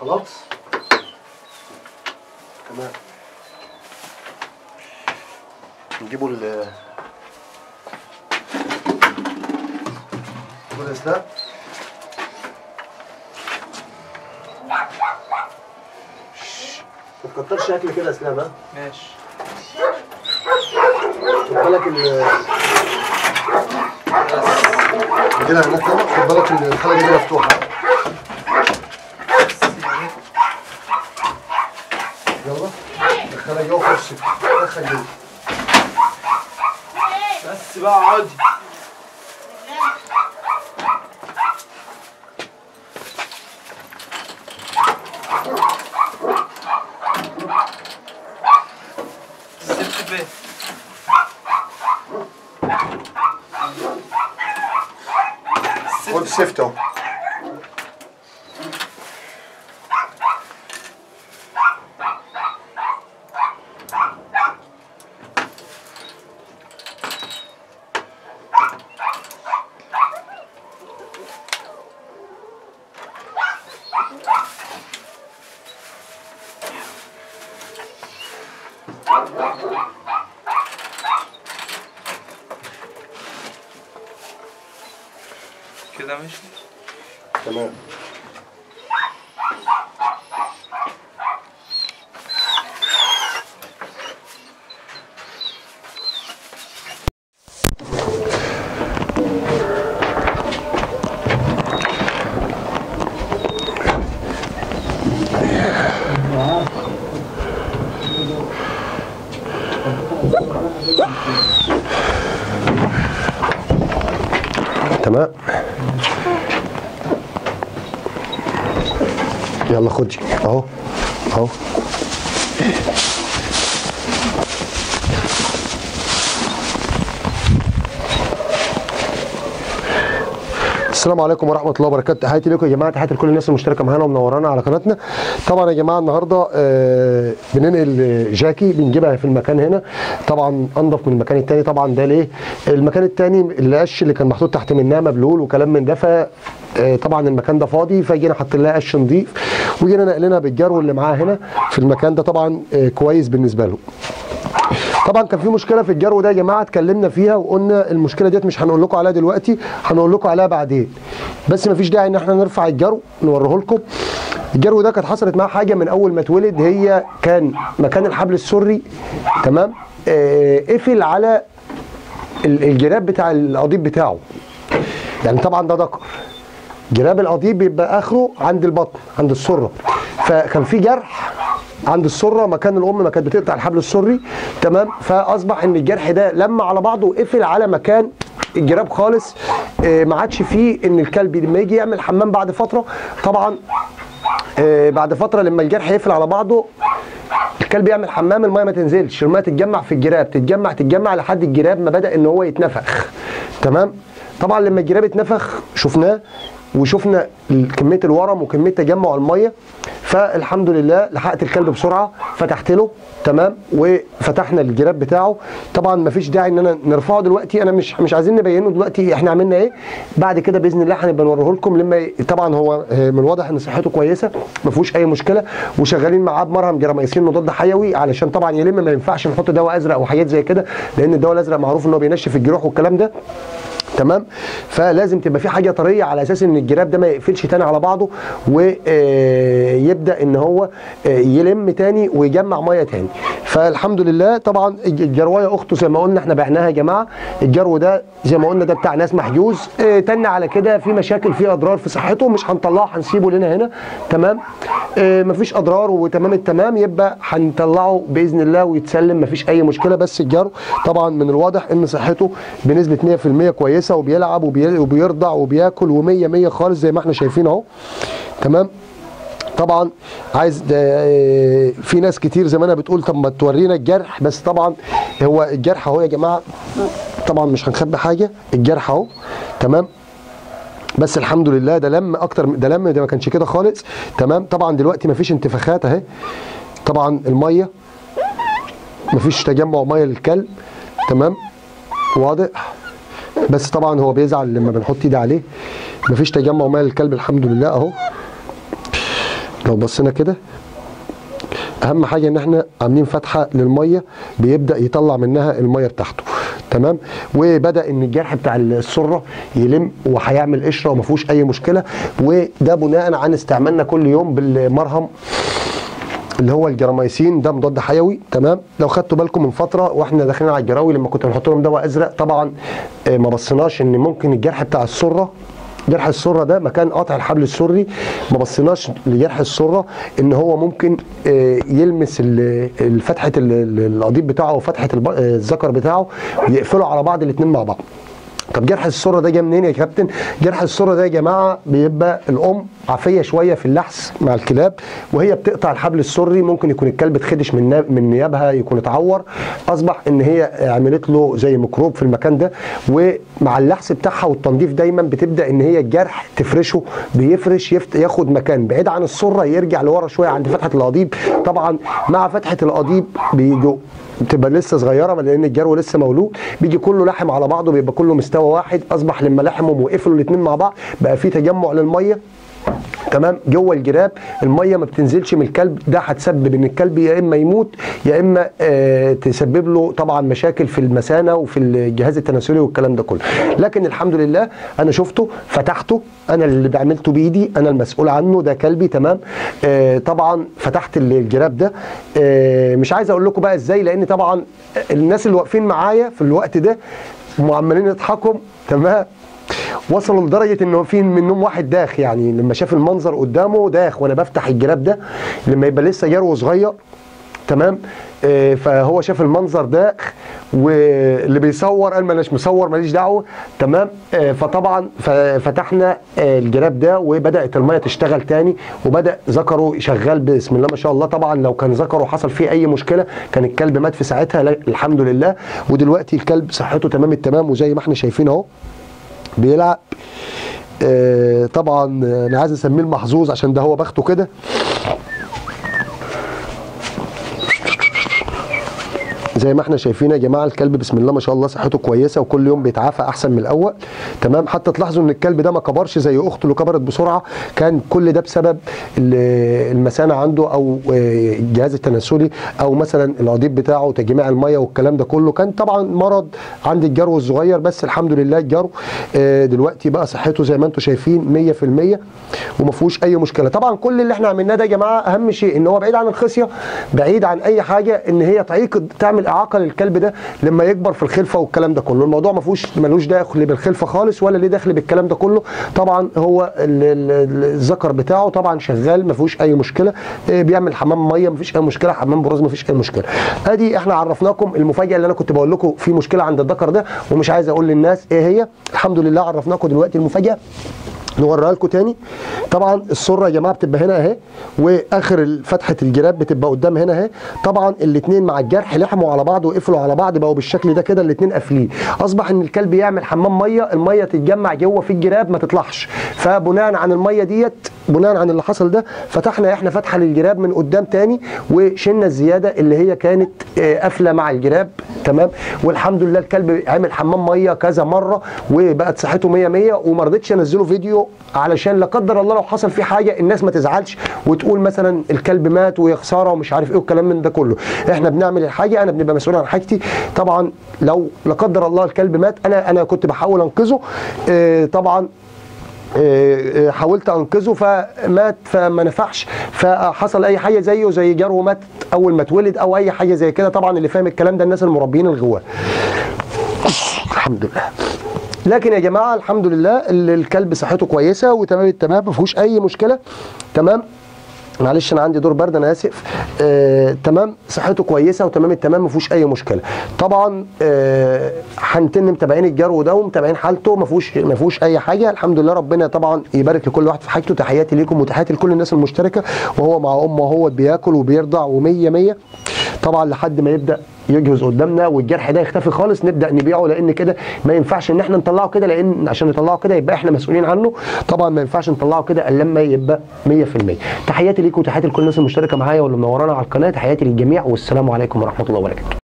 خلاص تمام نجيبوا ال نجيبوا الاسلام ما تكترش اكل كده يا اسلام ها ماشي خد بالك ال كده هناك طبعا خد بالك ان الحلقه دي مفتوحه يلا دخلها جوه خش دخل جوه بس بقى اقعدي ست بيه خد السيفت اهو كده ماشي تمام تمام يلا خدي اهو اهو السلام عليكم ورحمه الله وبركاته تحياتي لكم يا جماعه تحياتي لكل الناس المشتركه معانا ومنورانا على قناتنا طبعا يا جماعه النهارده آه، بننقل جاكي بنجيبها في المكان هنا طبعا انضف من المكان التاني طبعا ده ليه المكان التاني القش اللي كان محطوط تحت منها مبلول وكلام من ده ف آه، طبعا المكان ده فاضي فجينا حاطين لها قش نضيف وجينا نقلنا بالجرو اللي معاه هنا في المكان ده طبعا آه، كويس بالنسبه له طبعا كان في مشكله في الجرو ده يا جماعه اتكلمنا فيها وقلنا المشكله ديت مش هنقول لكم عليها دلوقتي هنقول لكم عليها بعدين بس مفيش داعي ان احنا نرفع الجرو نوريه لكم الجرو ده كانت حصلت معاه حاجه من اول ما اتولد هي كان مكان الحبل السري تمام آه قفل على ال- الجراب بتاع القضيب بتاعه يعني طبعا ده ذكر جراب القضيب بيبقى اخره عند البطن عند السره فكان في جرح عند السره مكان الام ما كانت بتقطع الحبل السري تمام فاصبح ان الجرح ده لما على بعضه وقفل على مكان الجراب خالص آه، ما عادش فيه ان الكلب لما يجي يعمل حمام بعد فتره طبعا آه، بعد فتره لما الجرح يقفل على بعضه الكلب يعمل حمام الميه ما تنزلش الميه تتجمع في الجراب تتجمع تتجمع لحد الجراب ما بدا ان هو يتنفخ تمام طبعا لما الجراب اتنفخ شفناه وشفنا ال- كميه الورم وكميه تجمع الميه فالحمد لله لحقت الكلب بسرعه فتحت له تمام وفتحنا الجراب بتاعه طبعا ما فيش داعي ان انا نرفعه دلوقتي انا مش مش عايزين نبينه دلوقتي احنا عملنا ايه بعد كده باذن الله هنبقى نوريه لكم لما ي- طبعا هو آه، من الواضح ان صحته كويسه ما فيهوش اي مشكله وشغالين معاه بمرهم جراميسين مضاد حيوي علشان طبعا يلم ما ينفعش نحط دواء ازرق وحاجات زي كده لان الدواء الازرق معروف ان هو بينشف الجروح والكلام ده تمام فلازم تبقى في حاجه طريه على اساس ان الجراب ده ما يقفلش تاني على بعضه ويبدا ان هو آه، يلم تاني ويجمع ميه تاني فالحمد لله طبعا الج- الجروايه اخته زي ما قلنا احنا بعناها يا جماعه الجرو ده زي ما قلنا ده بتاع ناس محجوز آه، تاني على كده في مشاكل في اضرار في صحته مش هنطلعه هنسيبه لنا هنا تمام آه، مفيش اضرار وتمام التمام يبقى هنطلعه باذن الله ويتسلم مفيش اي مشكله بس الجرو طبعا من الواضح ان صحته بنسبه 100% كويسه وبيلعب وبي- وبيرضع وبياكل و100 100 خالص زي ما احنا شايفين اهو تمام طبعا عايز ده آه، في ناس كتير زي ما انا بتقول طب ما تورينا الجرح بس طبعا هو الجرح اهو يا جماعه طبعا مش هنخبي حاجه الجرح اهو تمام بس الحمد لله ده لم اكتر ده لم ده ما كانش كده خالص تمام طبعا دلوقتي مفيش انتفاخات اهي طبعا الميه مفيش تجمع ميه للكلب تمام واضح بس طبعا هو بيزعل لما بنحط ايدي عليه مفيش تجمع ميه للكلب الحمد لله اهو لو بصينا كده اهم حاجه ان احنا عاملين فتحه للميه بيبدا يطلع منها الميه بتاعته تمام وبدا ان الجرح بتاع السره يلم وهيعمل قشره وما فيهوش اي مشكله وده بناء عن استعمالنا كل يوم بالمرهم اللي هو الجراميسين ده مضاد حيوي تمام لو خدتوا بالكم من فتره واحنا داخلين على الجراوي لما كنت بنحط لهم دواء ازرق طبعا آه، ما بصيناش ان ممكن الجرح بتاع السره جرح السره ده مكان قطع الحبل السري ما بصيناش لجرح السره ان هو ممكن آه، يلمس ال- ال- فتحه ال- ال- القضيب بتاعه وفتحه الب- آه، الذكر بتاعه ويقفلوا على بعض الاثنين مع بعض طب جرح السره ده جه منين يا كابتن؟ جرح السره ده يا جماعه بيبقى الام عافيه شويه في اللحس مع الكلاب وهي بتقطع الحبل السري ممكن يكون الكلب اتخدش من ناب- من نيابها يكون اتعور اصبح ان هي عملت له زي ميكروب في المكان ده ومع اللحس بتاعها والتنظيف دايما بتبدا ان هي الجرح تفرشه بيفرش يفت ياخد مكان بعيد عن السره يرجع لورا شويه عند فتحه القضيب طبعا مع فتحه القضيب بيجوا بتبقى لسه صغيره لان الجرو لسه مولود بيجي كله لحم على بعضه بيبقى كله مستوى واحد اصبح لما لحمهم وقفلوا الاثنين مع بعض بقى في تجمع للميه تمام جوه الجراب الميه ما بتنزلش من الكلب ده هتسبب ان الكلب يا اما يموت يا اما آه تسبب له طبعا مشاكل في المثانه وفي الجهاز التناسلي والكلام ده كله لكن الحمد لله انا شفته فتحته انا اللي عملته بايدي انا المسؤول عنه ده كلبي تمام آه طبعا فتحت الجراب ده آه مش عايز اقول لكم بقى ازاي لان طبعا الناس اللي واقفين معايا في الوقت ده وعمالين يضحكوا تمام وصلوا لدرجه انه في منهم واحد داخ يعني لما شاف المنظر قدامه داخ وانا بفتح الجراب ده لما يبقى لسه جرو صغير تمام آه، فهو شاف المنظر ده واللي بيصور قال ماليش مصور ماليش دعوه تمام آه، فطبعا ف- فتحنا آه، الجراب ده وبدات الميه تشتغل تاني وبدا ذكره شغال بسم الله ما شاء الله طبعا لو كان ذكره حصل فيه اي مشكله كان الكلب مات في ساعتها لا- الحمد لله ودلوقتي الكلب صحته تمام التمام وزي ما احنا شايفين اهو بيلعب آه، طبعا انا عايز اسميه المحظوظ عشان ده هو بخته كده زي ما احنا شايفين يا جماعه الكلب بسم الله ما شاء الله صحته كويسه وكل يوم بيتعافى احسن من الاول تمام حتى تلاحظوا ان الكلب ده ما كبرش زي اخته اللي كبرت بسرعه كان كل ده بسبب ال- المثانه عنده او آه، الجهاز التناسلي او مثلا القضيب بتاعه تجميع الميه والكلام ده كله كان طبعا مرض عند الجرو الصغير بس الحمد لله الجرو آه، دلوقتي بقى صحته زي ما انتم شايفين 100% وما فيهوش اي مشكله طبعا كل اللي احنا عملناه ده يا جماعه اهم شيء ان هو بعيد عن الخصيه بعيد عن اي حاجه ان هي تعيق تعمل اعاقه للكلب ده لما يكبر في الخلفه والكلام ده كله الموضوع ما فيهوش ملوش دخل بالخلفه خالص ولا ليه دخل بالكلام ده كله طبعا هو ال- ال- الذكر بتاعه طبعا شغال ما فيهوش اي مشكله آه، بيعمل حمام ميه ما فيش اي مشكله حمام بروز ما فيش اي مشكله ادي احنا عرفناكم المفاجاه اللي انا كنت بقول لكم في مشكله عند الذكر ده ومش عايز اقول للناس ايه هي الحمد لله عرفناكم دلوقتي المفاجاه نوريها لكم تاني طبعا السره يا جماعه بتبقى هنا اهي واخر فتحه الجراب بتبقى قدام هنا اهي طبعا الاثنين مع الجرح لحموا على بعض وقفلوا على بعض بقوا بالشكل ده كده الاثنين قافلين اصبح ان الكلب يعمل حمام ميه الميه تتجمع جوه في الجراب ما تطلعش فبناء عن الميه ديت بناء عن اللي حصل ده فتحنا احنا فتحه للجراب من قدام تاني وشلنا الزياده اللي هي كانت آه، قافله مع الجراب تمام والحمد لله الكلب عمل حمام ميه كذا مره وبقت صحته 100 100 وما رضيتش انزله فيديو علشان لا قدر الله لو حصل فيه حاجه الناس ما تزعلش وتقول مثلا الكلب مات ويا خساره ومش عارف ايه والكلام من ده كله احنا بنعمل الحاجه انا بنبقى مسؤول عن حاجتي طبعا لو لا قدر الله الكلب مات انا انا كنت بحاول انقذه آه، طبعا آه، آه، حاولت انقذه فمات فما نفعش فحصل اي حاجه زيه زي جرو مات اول ما اتولد او اي حاجه زي كده طبعا اللي فاهم الكلام ده الناس المربيين الغواه الحمد لله لكن يا جماعه الحمد لله ال- الكلب صحته كويسه وتمام التمام ما فيهوش اي مشكله تمام معلش انا عندي دور برد انا اسف آه، تمام صحته كويسه وتمام التمام ما فيهوش اي مشكله طبعا آه، هنتن متابعين الجرو ده ومتابعين حالته ما فيهوش ما فيهوش اي حاجه الحمد لله ربنا طبعا يبارك لكل واحد في حاجته تحياتي ليكم وتحياتي لكل الناس المشتركه وهو مع امه وهو بياكل وبيرضع ومية مية طبعا لحد ما يبدا يجهز قدامنا والجرح ده يختفي خالص نبدا نبيعه لان كده ما ينفعش ان احنا نطلعه كده لان عشان نطلعه كده يبقى احنا مسؤولين عنه طبعا ما ينفعش نطلعه كده الا لما يبقى 100% تحياتي ليكم وتحياتي لكل الناس المشتركه معايا واللي منورانا على القناه تحياتي للجميع والسلام عليكم ورحمه الله وبركاته